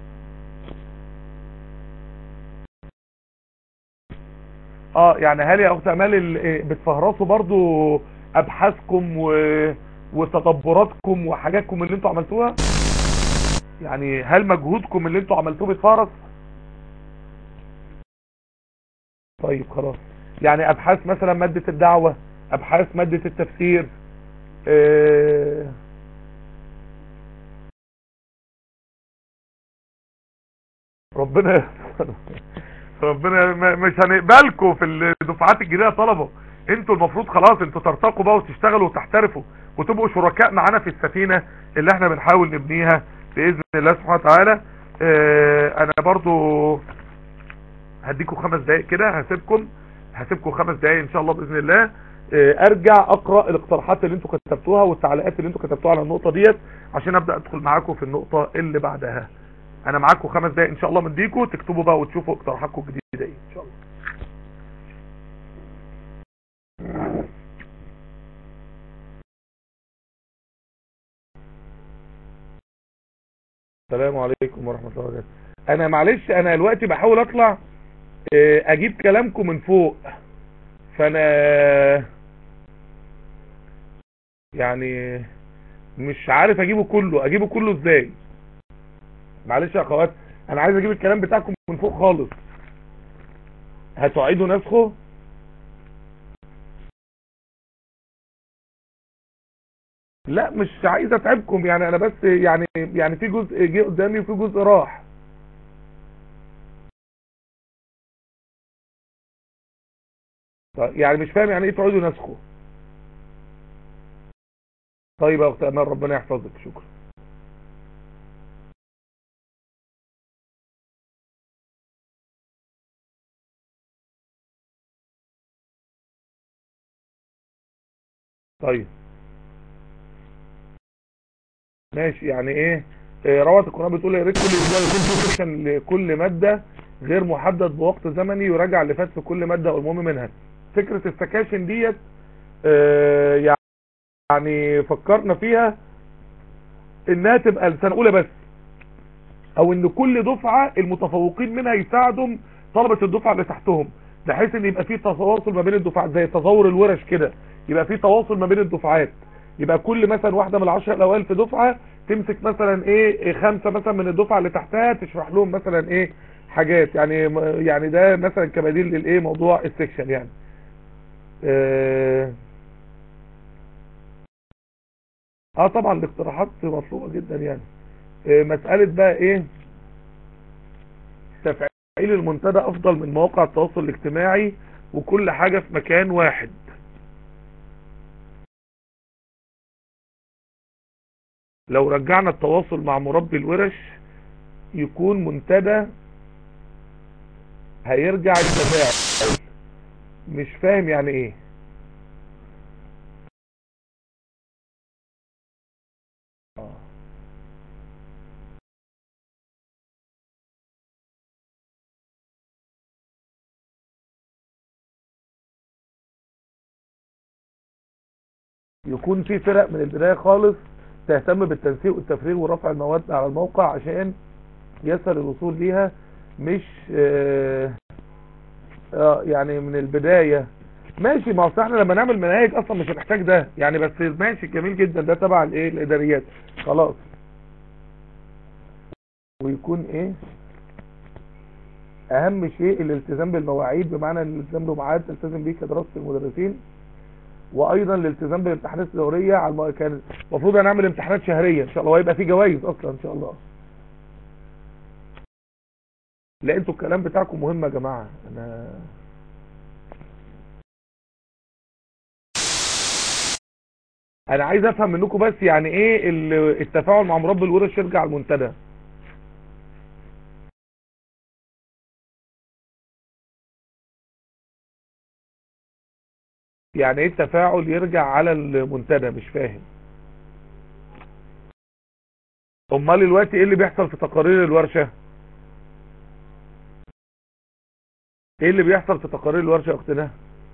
اه يعني هل يا اخت امال بتفهرسوا برضو ابحاثكم و... وتدبراتكم وحاجاتكم اللي انتوا عملتوها يعني هل مجهودكم اللي انتوا عملتوه بيتفهرس طيب خلاص يعني ابحاث مثلا مادة الدعوة ابحاث مادة التفسير اه ربنا ربنا مش هنقبلكم في الدفعات الجديده طلبه انتوا المفروض خلاص انتوا ترتقوا بقى وتشتغلوا وتحترفوا وتبقوا شركاء معانا في السفينه اللي احنا بنحاول نبنيها باذن الله سبحانه وتعالى اه انا برضو هديكم خمس دقايق كده هسيبكم هسيبكم خمس دقايق ان شاء الله باذن الله آه، ارجع اقرا الاقتراحات اللي انتوا كتبتوها والتعليقات اللي انتوا كتبتوها على النقطه ديت عشان ابدا ادخل معاكم في النقطه اللي بعدها انا معاكم خمس دقايق ان شاء الله مديكم تكتبوا بقى وتشوفوا اقتراحاتكم الجديده ايه ان شاء الله السلام عليكم ورحمه الله وبركاته انا معلش انا دلوقتي بحاول اطلع آه، اجيب كلامكم من فوق فانا يعني مش عارف اجيبه كله اجيبه كله ازاي معلش يا اخوات انا عايز اجيب الكلام بتاعكم من فوق خالص هتعيدوا نسخه لا مش عايز اتعبكم يعني انا بس يعني يعني في جزء جه قدامي وفي جزء راح طيب، يعني مش فاهم يعني ايه تعيدوا نسخه طيب يا اخت امال ربنا يحفظك شكرا طيب ماشي يعني ايه آه، رواه القرآن بتقول يا ريت كل اسبوع يكون في سيشن لكل مادة غير محدد بوقت زمني يراجع اللي فات في كل مادة او المهم منها فكرة السكاشن ديت آه، يعني فكرنا فيها انها تبقى السنة اولى بس او ان كل دفعة المتفوقين منها يساعدوا طلبة الدفعة اللي تحتهم بحيث ان يبقى في تواصل ما بين الدفعات زي تزور الورش كده يبقى في تواصل ما بين الدفعات يبقى كل مثلا واحدة من العشر الاوائل في دفعة تمسك مثلا ايه خمسة مثلا من الدفعة اللي تحتها تشرح لهم مثلا ايه حاجات يعني يعني ده مثلا كبديل للايه موضوع السكشن يعني اه اه طبعا الاقتراحات مطلوبة جدا يعني اه مسألة بقى ايه تفعيل المنتدى افضل من مواقع التواصل الاجتماعي وكل حاجة في مكان واحد لو رجعنا التواصل مع مربي الورش يكون منتدى هيرجع التفاعل مش فاهم يعني ايه آه. يكون في فرق من البداية خالص تهتم بالتنسيق والتفريغ ورفع المواد على الموقع عشان يسهل الوصول ليها مش آه آه يعني من البداية ماشي ما اصل احنا لما نعمل مناهج اصلا مش هنحتاج ده يعني بس ماشي جميل جدا ده تبع الايه الاداريات خلاص ويكون ايه اهم شيء الالتزام بالمواعيد بمعنى ان الالتزام بميعاد تلتزم بيه كدراسة المدرسين وايضا الالتزام بالامتحانات الدوريه على الم... كان المفروض هنعمل امتحانات شهريه ان شاء الله وهيبقى في جوائز اصلا ان شاء الله لا انتوا الكلام بتاعكم مهم يا جماعه انا انا عايز افهم منكم بس يعني ايه ال- التفاعل مع مربي الورش يرجع على المنتدى يعني ايه التفاعل يرجع على المنتدى مش فاهم امال دلوقتي ايه اللي بيحصل في تقارير الورشة ايه اللي بيحصل في تقارير الورشة يا اختنا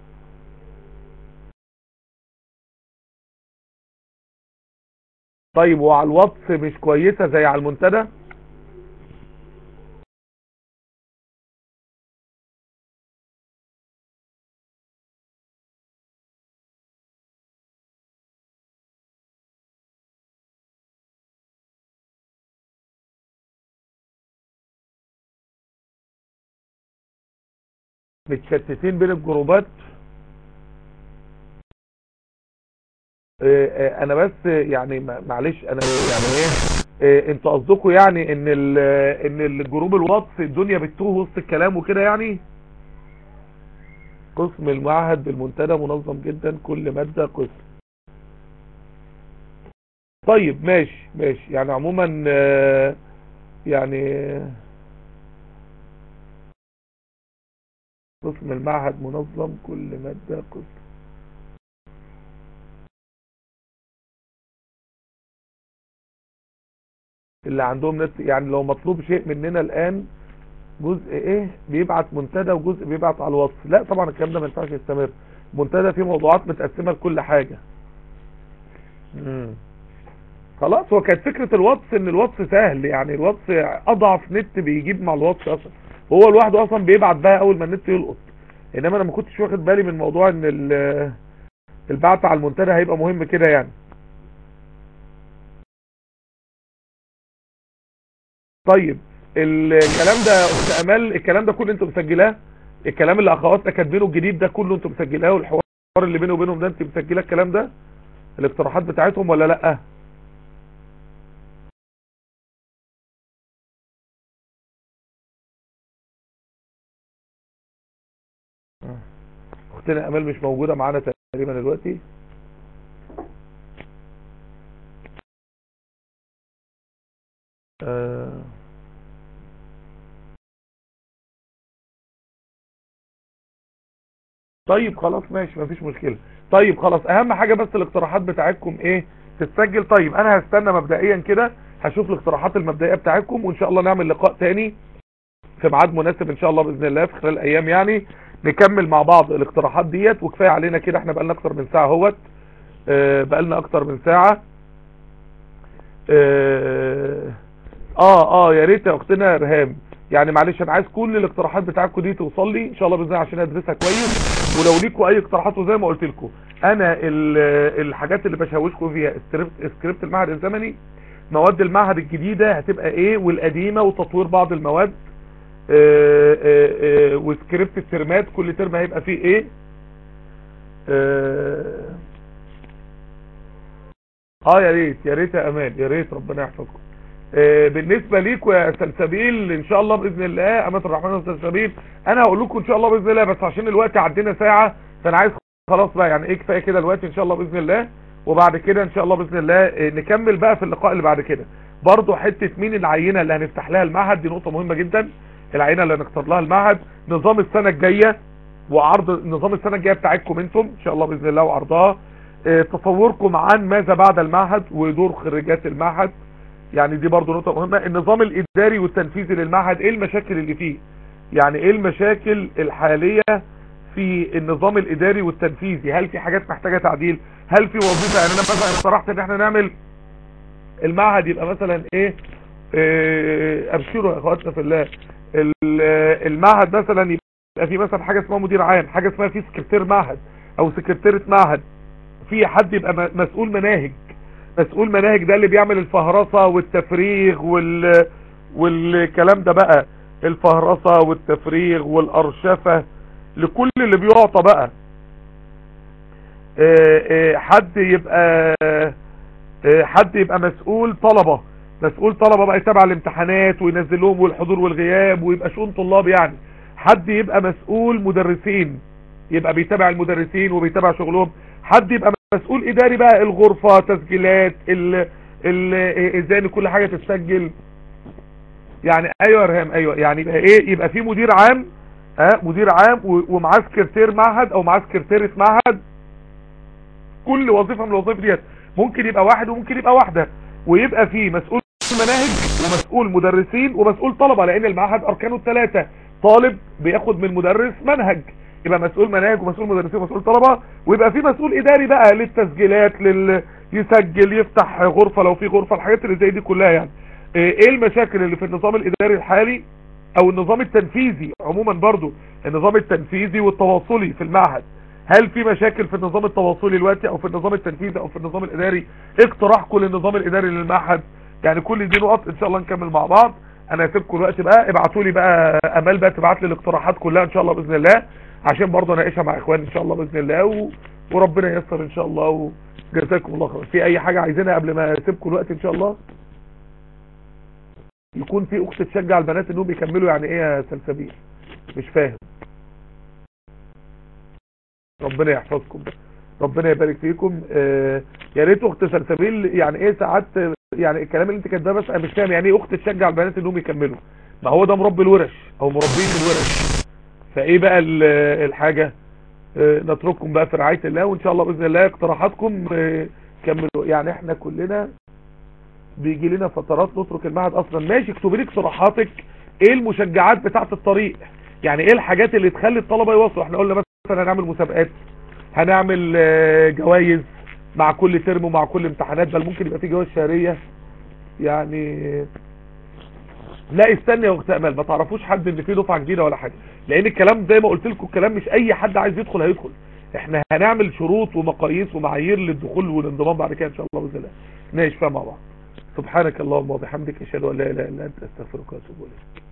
طيب وعلى الواتس مش كويسة زي على المنتدى متشتتين بين الجروبات آه، آه، انا بس يعني ما- معلش انا يعني ايه آه، انتوا قصدكم يعني ان ال- ان الجروب الواتس الدنيا بتتوه وسط الكلام وكده يعني قسم المعهد بالمنتدى منظم جدا كل مادة قسم طيب ماشي ماشي يعني عموما آه، يعني قسم المعهد منظم كل مادة قسم اللي عندهم نت يعني لو مطلوب شيء مننا الان جزء ايه بيبعت منتدى وجزء بيبعت على الواتس لا طبعا الكلام ده ما ينفعش يستمر منتدى فيه موضوعات متقسمه لكل حاجه مم. خلاص هو كانت فكره الواتس ان الواتس سهل يعني الواتس اضعف نت بيجيب مع الواتس اصلا هو لوحده اصلا بيبعت بقى اول ما النت يلقط انما انا ما كنتش واخد بالي من موضوع ان ال- البعث على المنتدى هيبقى مهم كده يعني طيب الكلام ده يا اخت امال الكلام ده كله انتوا مسجلاه الكلام اللي اخواتنا كاتبينه الجديد ده كله انتوا مسجلاه والحوار اللي بيني وبينهم ده انت مسجله الكلام ده الاقتراحات بتاعتهم ولا لا اختنا امال مش موجوده معانا تقريبا دلوقتي آه طيب خلاص ماشي مفيش مشكلة طيب خلاص اهم حاجة بس الاقتراحات بتاعتكم ايه تتسجل طيب انا هستنى مبدئيا كده هشوف الاقتراحات المبدئية بتاعتكم وان شاء الله نعمل لقاء تاني في ميعاد مناسب ان شاء الله باذن الله في خلال ايام يعني نكمل مع بعض الاقتراحات ديت وكفايه علينا كده احنا بقالنا اكتر من ساعه اهوت آه، بقالنا اكتر من ساعه اه اه, آه يا ريت يا اختنا رهام يعني معلش انا عايز كل الاقتراحات بتاعتكم دي توصل لي ان شاء الله باذن الله عشان ادرسها كويس ولو ليكوا اي اقتراحات وزي ما قلت لكم انا ال- الحاجات اللي بشوشكم فيها سكريبت سكريبت المعهد الزمني مواد المعهد الجديده هتبقى ايه والقديمه وتطوير بعض المواد آه، آه، آه، وسكريبت الترمات كل ترم هيبقى فيه ايه اه آه، يا ريت يا ريت يا امان يا ريت ربنا يحفظكم آه، بالنسبه ليكوا يا سلسبيل ان شاء الله باذن الله امات الرحمن وسلسبيل انا هقول لكم ان شاء الله باذن الله بس عشان الوقت عدينا ساعه فانا عايز خلاص بقى يعني ايه كفايه كده الوقت ان شاء الله باذن الله وبعد كده ان شاء الله باذن الله آه، نكمل بقى في اللقاء اللي بعد كده برضو حته مين العينه اللي هنفتح لها المعهد دي نقطه مهمه جدا العينه اللي هنختار لها المعهد نظام السنه الجايه وعرض نظام السنه الجايه بتاعتكم انتم ان شاء الله باذن الله وعرضها آه، تصوركم عن ماذا بعد المعهد ودور خريجات المعهد يعني دي برضو نقطة مهمة النظام الإداري والتنفيذي للمعهد إيه المشاكل اللي فيه يعني إيه المشاكل الحالية في النظام الإداري والتنفيذي هل في حاجات محتاجة تعديل هل في وظيفة يعني أنا مثلا اقترحت إن احنا نعمل المعهد يبقى مثلا إيه آه، أبشروا يا أخواتنا في الله ال- آه، المعهد مثلا يبقى في مثلا حاجة اسمها مدير عام حاجة اسمها في سكرتير معهد أو سكرتيرة معهد في حد يبقى م- مسؤول مناهج مسؤول مناهج ده اللي بيعمل الفهرسة والتفريغ وال والكلام ده بقى الفهرسة والتفريغ والأرشفة لكل اللي بيعطى بقى آه، آه، حد يبقى آه، حد يبقى مسؤول طلبة مسؤول طلبة بقى يتابع الامتحانات وينزل لهم والحضور والغياب ويبقى شؤون طلاب يعني حد يبقى مسؤول مدرسين يبقى بيتابع المدرسين وبيتابع شغلهم حد يبقى مسؤول اداري بقى الغرفة تسجيلات ال ال ازاي ان كل حاجة تتسجل يعني ايوه يا رهام ايوه يعني يبقى ايه يبقى في مدير عام اه مدير عام و- ومعاه سكرتير معهد او معاه سكرتيرة معهد كل وظيفة من الوظائف ديت ممكن يبقى واحد وممكن يبقى واحدة ويبقى في مسؤول مناهج ومسؤول مدرسين ومسؤول طلبة لان المعهد اركانه الثلاثة طالب بياخد من مدرس منهج يبقى مسؤول مناهج ومسؤول مدرسين ومسؤول طلبة ويبقى في مسؤول اداري بقى للتسجيلات لل يسجل يفتح غرفة لو في غرفة الحاجات اللي زي دي كلها يعني ايه المشاكل اللي في النظام الاداري الحالي او النظام التنفيذي عموما برضو النظام التنفيذي والتواصلي في المعهد هل في مشاكل في النظام التواصلي دلوقتي او في النظام التنفيذي او في النظام الاداري اقتراحكم للنظام الاداري للمعهد يعني كل دي نقط ان شاء الله نكمل مع بعض انا هسيبكم الوقت بقى ابعتوا لي بقى امال بقى تبعت لي الاقتراحات كلها ان شاء الله باذن الله عشان برضه اناقشها مع اخواني ان شاء الله باذن الله و... وربنا ييسر ان شاء الله وجزاكم الله خير في اي حاجه عايزينها قبل ما اسيبكم الوقت ان شاء الله يكون في اخت تشجع البنات انهم يكملوا يعني ايه يا سلسبيل مش فاهم ربنا يحفظكم ربنا يبارك فيكم آه يا ريت اخت سلسبيل يعني ايه ساعات يعني الكلام اللي انت كاتباه بس انا مش فاهم يعني ايه اخت تشجع البنات انهم يكملوا ما هو ده مربي الورش او مربين الورش فايه بقى ال- الحاجه آه نترككم بقى في رعايه الله وان شاء الله باذن الله اقتراحاتكم آه كملوا يعني احنا كلنا بيجي لنا فترات نترك المعهد اصلا ماشي اكتبي لي اقتراحاتك ايه المشجعات بتاعه الطريق يعني ايه الحاجات اللي تخلي الطلبه يوصلوا احنا قلنا مثلا هنعمل مسابقات هنعمل آه، جوائز مع كل ترم ومع كل امتحانات بل ممكن يبقى في جوائز شهريه يعني لا استنى يا اخت امال ما تعرفوش حد ان في دفعه جديده ولا حاجه لان الكلام زي ما قلت لكم الكلام مش اي حد عايز يدخل هيدخل احنا هنعمل شروط ومقاييس ومعايير للدخول والانضمام بعد كده ان شاء الله باذن الله نعيش فيها مع بعض سبحانك اللهم وبحمدك اشهد ان لا اله الا انت استغفرك واتوب اليك